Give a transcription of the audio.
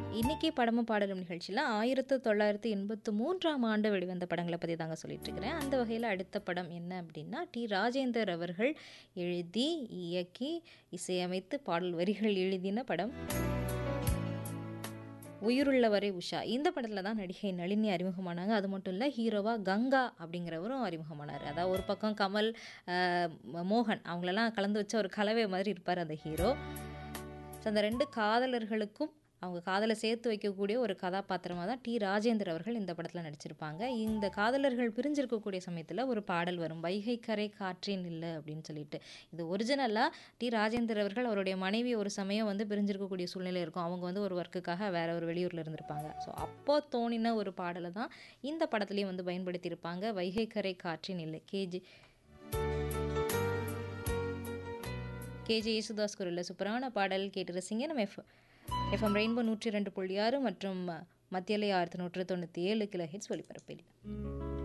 இன்னைக்கு படமும் பாடலும் நிகழ்ச்சியில் ஆயிரத்து தொள்ளாயிரத்தி எண்பத்து மூன்றாம் ஆண்டு வெளிவந்த படங்களை பற்றி தாங்க சொல்லிட்டு இருக்கிறேன் அந்த வகையில் அடுத்த படம் என்ன அப்படின்னா டி ராஜேந்தர் அவர்கள் எழுதி இயக்கி இசையமைத்து பாடல் வரிகள் எழுதின படம் உயிருள்ளவரை உஷா இந்த படத்தில் தான் நடிகை நளினி அறிமுகமானாங்க அது மட்டும் இல்லை ஹீரோவாக கங்கா அப்படிங்கிறவரும் அறிமுகமானார் அதாவது ஒரு பக்கம் கமல் ஆஹ், மோகன் அவங்களெல்லாம் கலந்து வச்ச ஒரு கலவை மாதிரி இருப்பார் அந்த ஹீரோ ஸோ அந்த ரெண்டு காதலர்களுக்கும் அவங்க காதலை சேர்த்து வைக்கக்கூடிய ஒரு கதாபாத்திரமாக தான் டி ராஜேந்தர் அவர்கள் இந்த படத்தில் நடிச்சிருப்பாங்க இந்த காதலர்கள் பிரிஞ்சிருக்கக்கூடிய சமயத்தில் ஒரு பாடல் வரும் வைகை கரை காற்றேன் இல்லை அப்படின்னு சொல்லிட்டு இது ஒரிஜினலாக டி ராஜேந்தர் அவர்கள் அவருடைய மனைவி ஒரு சமயம் வந்து பிரிஞ்சிருக்கக்கூடிய சூழ்நிலை இருக்கும் அவங்க வந்து ஒரு ஒர்க்குக்காக வேற ஒரு வெளியூரில் இருந்திருப்பாங்க ஸோ அப்போ தோணின ஒரு பாடலை தான் இந்த படத்துலேயும் வந்து பயன்படுத்தியிருப்பாங்க வைகை கரை காற்றின் இல்லை கேஜி கேஜே யேசுதாஸ் குரலில் சூப்பரான பாடல் கேட்டு ரசிங்க நம்ம எஃப் எஃப்எம் ரெயின்போ நூற்றி ரெண்டு புள்ளி ஆறு மற்றும் மத்தியலை ஆயிரத்தி நூற்று தொண்ணூற்றி ஏழு கிலோ ஹெட்ஸ் ஒளிபரப்பில்